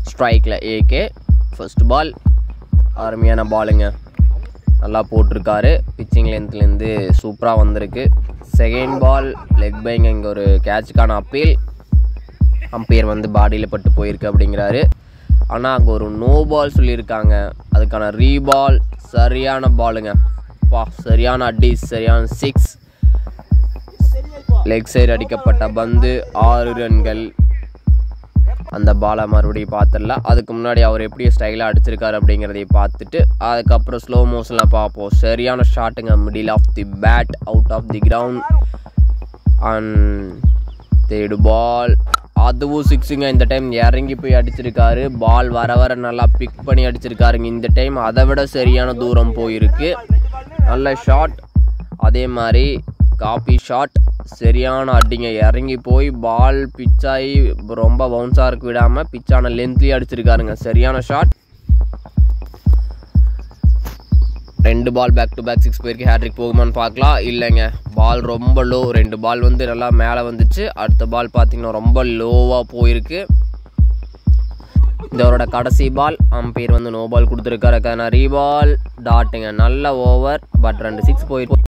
ஸ்ட்ரைக்கில் AK first ball அருமையான பாலுங்க நல்லா போட்டிருக்காரு பிச்சிங் லென்த்லேருந்து சூப்பராக வந்திருக்கு செகண்ட் பால் லெக் பைங்க இங்கே ஒரு கேட்சுக்கான அப்பீல் அம்பையர் வந்து பாடியில் பட்டு போயிருக்கு அப்படிங்கிறாரு ஆனால் அங்கே ஒரு நோ பால் சொல்லியிருக்காங்க அதுக்கான ரீபால் சரியான பாலுங்க பா சரியான அடி சரியான சிக்ஸ் லெக் சைடு அடிக்கப்பட்ட பந்து ஆறு ரன்கள் அந்த பாலை மறுபடியும் பார்த்துடலாம் அதுக்கு முன்னாடி அவர் எப்படி ஸ்டைலாக அடிச்சிருக்காரு அப்படிங்கிறதையும் பார்த்துட்டு அதுக்கப்புறம் ஸ்லோ மோஷனில் பார்ப்போம் சரியான ஷாட்டுங்க middle of the bat out of the ground and third ball அதுவும் சிக்ஸுங்க இந்த டைம் இறங்கி போய் அடிச்சிருக்காரு பால் வர வர நல்லா பிக் பண்ணி அடிச்சிருக்காருங்க இந்த டைம் அதை விட சரியான தூரம் போயிருக்கு நல்ல ஷாட் அதே மாதிரி காப்பி ஷாட் சரியான அடிங்க இறங்கி போய் பால் பிச்சாகி ரொம்ப பவுன்ஸாக இருக்க விடாமல் பிச்சான லென்த்லேயே அடிச்சிருக்காருங்க சரியான ஷாட் ரெண்டு ball back to back six பேருக்கு ஹேட்ரிக் போகுமான்னு பார்க்கலாம் இல்லைங்க பால் ரொம்ப லோ ரெண்டு பால் வந்து நல்லா மேலே வந்துச்சு அடுத்த பால் பார்த்தீங்கன்னா ரொம்ப லோவாக போயிருக்கு இதோட கடைசி பால் அம்பையர் வந்து நோ பால் கொடுத்துருக்காரு ரீபால் டாட்டுங்க நல்ல ஓவர் பட் ரெண்டு சிக்ஸ் போயிருக்கு